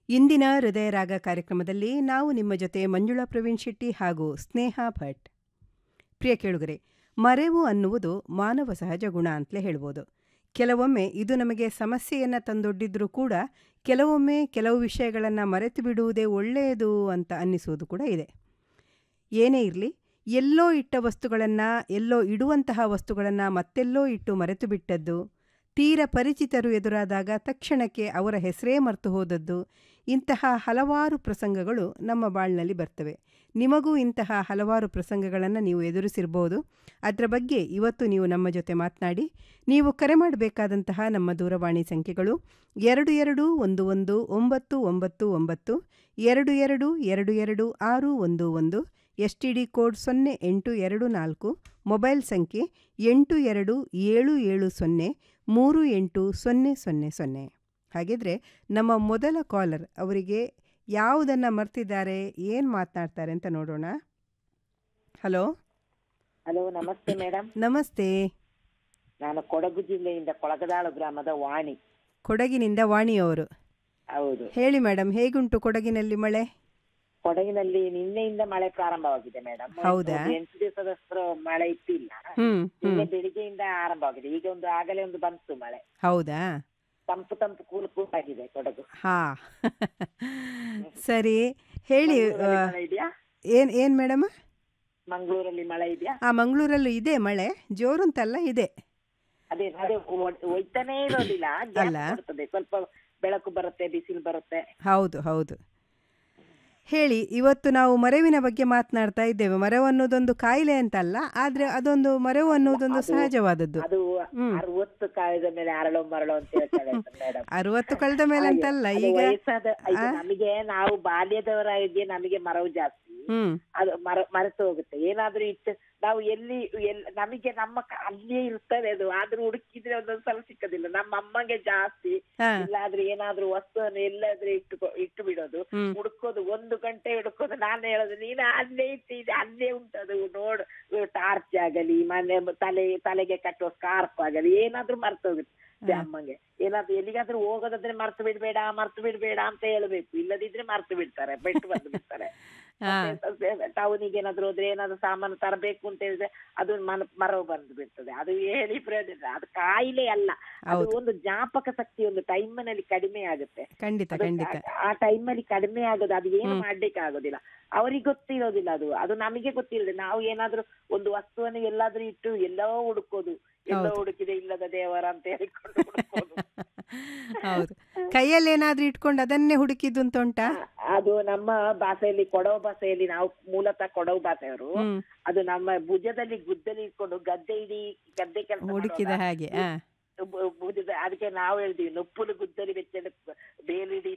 ಇಂದಿನ ಹೃದಯರಾಗ ಕಾರ್ಯಕ್ರಮದಲ್ಲಿ ನಾವು ನಿಮ್ಮ ಜೊತೆ ಮಂಜುಳಾ ಪ್ರವೀಣ್ ಶೆಟ್ಟಿ ಹಾಗೂ ಸ್ನೇಹ ಭಟ್ ಪ್ರಿಯ ಕೇಳುಗರೆ ಮರೆವು ಅನ್ನುವುದು ಮಾನವ ಸಹಜ ಗುಣ ಅಂತಲೇ ಹೇಳ್ಬೋದು ಕೆಲವೊಮ್ಮೆ ಇದು ನಮಗೆ ಸಮಸ್ಯೆಯನ್ನು ತಂದೊಡ್ಡಿದ್ರೂ ಕೂಡ ಕೆಲವೊಮ್ಮೆ ಕೆಲವು ವಿಷಯಗಳನ್ನು ಮರೆತು ಬಿಡುವುದೇ ಒಳ್ಳೆಯದು ಅಂತ ಅನ್ನಿಸುವುದು ಕೂಡ ಇದೆ ಏನೇ ಇರಲಿ ಎಲ್ಲೋ ಇಟ್ಟ ವಸ್ತುಗಳನ್ನು ಎಲ್ಲೋ ಇಡುವಂತಹ ವಸ್ತುಗಳನ್ನು ಮತ್ತೆಲ್ಲೋ ಇಟ್ಟು ಮರೆತು ಬಿಟ್ಟದ್ದು ತೀರ ಪರಿಚಿತರು ಎದುರಾದಾಗ ತಕ್ಷಣಕ್ಕೆ ಅವರ ಹೆಸರೇ ಮರೆತು ಹೋದದ್ದು ಇಂತಹ ಹಲವಾರು ಪ್ರಸಂಗಗಳು ನಮ್ಮ ಬಾಳಿನಲ್ಲಿ ಬರ್ತವೆ ನಿಮಗೂ ಇಂತಹ ಹಲವಾರು ಪ್ರಸಂಗಗಳನ್ನು ನೀವು ಎದುರಿಸಿರ್ಬೋದು ಅದರ ಬಗ್ಗೆ ಇವತ್ತು ನೀವು ನಮ್ಮ ಜೊತೆ ಮಾತನಾಡಿ ನೀವು ಕರೆ ಮಾಡಬೇಕಾದಂತಹ ನಮ್ಮ ದೂರವಾಣಿ ಸಂಖ್ಯೆಗಳು ಎರಡು ಎರಡು ಒಂದು ಒಂದು ಒಂಬತ್ತು ಒಂಬತ್ತು ಒಂಬತ್ತು ಎರಡು ಎರಡು ಎರಡು ಎರಡು ಆರು ಒಂದು ಒಂದು ಎಸ್ ಟಿ ಡಿ ಕೋಡ್ ಸೊನ್ನೆ ಎಂಟು ಎರಡು ನಾಲ್ಕು ಮೊಬೈಲ್ ಸಂಖ್ಯೆ ಎಂಟು ಎರಡು ಏಳು ಏಳು ಸೊನ್ನೆ ಮೂರು ಎಂಟು ಸೊನ್ನೆ ಸೊನ್ನೆ ಸೊನ್ನೆ ಹಾಗಿದ್ರೆ ನಮ್ಮ ಮೊದಲ ಕಾಲರ್ ಅವರಿಗೆ ಯಾವುದನ್ನು ಮರ್ತಿದ್ದಾರೆ ಏನು ಮಾತನಾಡ್ತಾರೆ ಅಂತ ನೋಡೋಣ ಹಲೋ ಹಲೋ ನಮಸ್ತೆ ಮೇಡಮ್ ನಮಸ್ತೆ ನಾನು ಕೊಡಗು ಜಿಲ್ಲೆಯಿಂದ ಕೊಳಗದಾಳು ಗ್ರಾಮದ ವಾಣಿ ಕೊಡಗಿನಿಂದ ವಾಣಿಯವರು ಹೌದು ಹೇಳಿ ಮೇಡಮ್ ಹೇಗುಂಟು ಕೊಡಗಿನಲ್ಲಿ ಮಳೆ ಕೊಡಗಿನಲ್ಲಿ ನಿನ್ನೆಯಿಂದ ಮಳೆ ಪ್ರಾರಂಭವಾಗಿದೆ ಮೇಡಮ್ ಹೌದಾ? ಎಂಟು ದಿವಸದಷ್ಟು ಮಳೆ ಇತ್ತಿಲ್ಲ ಹ್ಮ್ ನಿನ್ನೆ ಹ್ಮ್ ಬೆಳಿಗ್ಗೆಯಿಂದ ಆರಂಭವಾಗಿದೆ ಈಗ ಒಂದು ಆಗಲೇ ಒಂದು ಬಂತು ಮಳೆ ಹೌದಾ ತಂಪು ತಂಪು ಕೂಲ್ ಕೂಲ್ ಆಗಿದೆ ಕೊಡಗು ಹಾ ಸರಿ ಹೇಳಿ ಮಂಗಳೂರಲ್ಲಿ ಮಳೆ ಇದೆಯಾ ಏನು ಏನು ಮೇಡಮ್ ಮಂಗಳೂರಲ್ಲಿ ಮಳೆ ಇದೆಯಾ ಆ ಮಂಗಳೂರಲ್ಲೂ ಇದೆ ಮಳೆ ಜೋರು ಅಂತಲ್ಲ ಇದೆ ಅದೇ ಅದೇ ಒ- ಒಯ್ತಾನೇ ಇರೋದಿಲ್ಲ ಗ್ಯಾಪ್ ಅಲ್ಲ? ಕೊಡ್ತದೆ ಸ್ವಲ್ಪ ಬೆಳಕು ಬರುತ್ತೆ ಬಿಸಿಲು ಬರುತ್ತೆ ಹೌದು ಹೌದು ಹೇಳಿ ಇವತ್ತು ನಾವು ಮರವಿನ ಬಗ್ಗೆ ಮಾತನಾಡ್ತಾ ಇದ್ದೇವೆ ಮರವು ಅನ್ನೋದೊಂದು ಕಾಯಿಲೆ ಅಂತಲ್ಲ ಆದ್ರೆ ಅದೊಂದು ಮರವು ಅನ್ನೋದೊಂದು ಅದು- ಸಹಜವಾದದ್ದು ಅದು ಹ್ಮ್. ಅರವತ್ತು ಕಾಲದ ಮೇಲೆ ಅರಳು ಮರಳು ಅಂತ ಹೇಳ್ತಾರೆ ಮೇಡಮ್ ಅರವತ್ತು ಕಳೆದ ಮೇಲೆ ಹಾಗೆ. ಅಂತಲ್ಲ ಅದು ಈಗ ವಯಸ್ಸಾದ ಈಗ ಆ? ನಮಗೆ ನಾವು ಬಾಲ್ಯದವರಾಗಿ ನಮಗೆ ಮರವು ಜಾಸ್ತಿ ಹ್ಮ್ ಅದು ಮರ ಮರೆತು ಹೋಗುತ್ತೆ ಏನಾದ್ರೂ ಇಟ್ಟು ನಾವು ಎಲ್ಲಿ ಎಲ್ ನಮಗೆ ನಮ್ಮ ಕ- ಅಲ್ಲಿಯೇ ಇರ್ತದೆ ಅದು ಆದ್ರೂ ಹುಡುಕಿದ್ರೆ ಒಂದೊಂದ್ ಸಲ ಸಿಕ್ಕದಿಲ್ಲ ನಮ್ಮ ಅಮ್ಮಗೆ ಜಾಸ್ತಿ ಹಾ ಇಲ್ಲಾದ್ರೆ ಏನಾದ್ರೂ ವಸ್ತುವನ್ನು ಎಲ್ಲಾದ್ರೂ ಇಟ್ಟು ಇಟ್ಟು ಬಿಡೋದು ಹ್ಮ್ ಹುಡುಕೋದು ಒಂದು ಗಂಟೆ ಹುಡುಕೋದು ನಾನು ಹೇಳೋದು ನೀನು ಅಲ್ಲೇ ಇಟ್ಟಿದ್ದೆ ಅಲ್ಲೇ ಉಂಟದು ನೋಡು ಟಾರ್ಚ್ ಆಗಲಿ ಮನೆ ತಲೆ ತಲೆಗೆ ಕಟ್ಟುವ ಸ್ಕಾರ್ಫ್ ಆಗಲಿ ಏನಾದ್ರೂ ಮರ್ತು ಹೋಗುತ್ತೆ ಹಾ. ಅಮ್ಮಂಗೆ ಏನಾದ್ರೂ ಎಲ್ಲಿಗಾದ್ರೂ ಹೋಗೋದಾದ್ರೆ ಮರ್ತು ಬಿಡ್ಬೇಡ ಮರ್ತು ಬಿಡ್ಬೇಡ ಅಂತ ಹೇಳ್ಬೇಕು ಇಲ್ಲದಿದ್ರೆ ಮರ್ತು ಬಿಡ್ತಾರೆ ಬಿಟ್ಟು ಬಂದು ಬಿಡ್ತಾರೆ ಹಾ ಟೌನಿಗೆ ಏನಾದ್ರು ಹೋದ್ರೆ ಏನಾದ್ರು ಸಾಮಾನು ತರಬೇಕು ಅಂತ ಹೇಳಿದ್ರೆ ಅದು ಮನ ಮರವು ಬಂದು ಬಿಡ್ತದೆ ಅದು ಹೇಳಿ ಪ್ರಯೋಜನ ಇಲ್ಲ. ಅದು ಕಾಯಿಲೆ ಅಲ್ಲ ಅದು ಹೌದು ಒಂದು ಜ್ಞಾಪಕ ಶಕ್ತಿ ಒಂದು ಟೈಮ್ನಲ್ಲಿ ಕಡಿಮೆ ಆಗುತ್ತೆ ಖಂಡಿತ ಅದು ಖಂಡಿತ ಆ- ಆ ಟೈಮಲ್ಲಿ ಕಡಿಮೆ ಆಗೋದು ಅದು ಏನು ಹ್ಮ್. ಮಾಡ್ಲಿಕ್ಕೆ ಆಗೋದಿಲ್ಲ ಅವರಿಗೆ ಗೊತ್ತಿರೋದಿಲ್ಲ ಅದು ಅದು ನಮಗೆ ಗೊತ್ತಿರೋದಿಲ್ಲ ನಾವು ಏನಾದ್ರೂ ಒಂದು ವಸ್ತುವನ್ನು ಎಲ್ಲಾದ್ರೂ ಇಟ್ಟು ಎಲ್ಲೋ ಹುಡುಕೋದು ಎಲ್ಲೋ ಹೌದು. ಹುಡುಕಿದೆ ಇಲ್ಲದ ದೇವರ ಅಂತ ಹೇಳಿಕೊಂಡು ಹುಡುಕೋದು ಹೌದು ಕೈಯಲ್ಲಿ ಏನಾದ್ರೂ ಇಟ್ಕೊಂಡು ಅದನ್ನೇ ಹುಡುಕಿದ್ದು ಅಂತ ಉಂಟಾ ಅದು ನಮ್ಮ ಭಾಷೆಯಲ್ಲಿ ಕೊಡವ ಭಾಷೆಯಲ್ಲಿ ನಾವು ಮೂಲತಃ ಕೊಡವ ಭಾಷೆಯವರು ಹ್ಮ್ ಅದು ನಮ್ಮ ಭುಜದಲ್ಲಿ ಗುದ್ದಲಿ ಇಟ್ಕೊಂಡು ಗದ್ದೆ ಇಡೀ ಗದ್ದೆ ಕೆಲಸ ಹುಡುಕಿದ ಹಾಗೆ ಹಾ ಭುಜದ ಅದಕ್ಕೆ ನಾವು ಹೇಳ್ತೀವಿ ನೊಪ್ಪುಲು ಗುದ್ದಲಿ ಬೆಚ್ಚ ಬೇಲಿಡಿ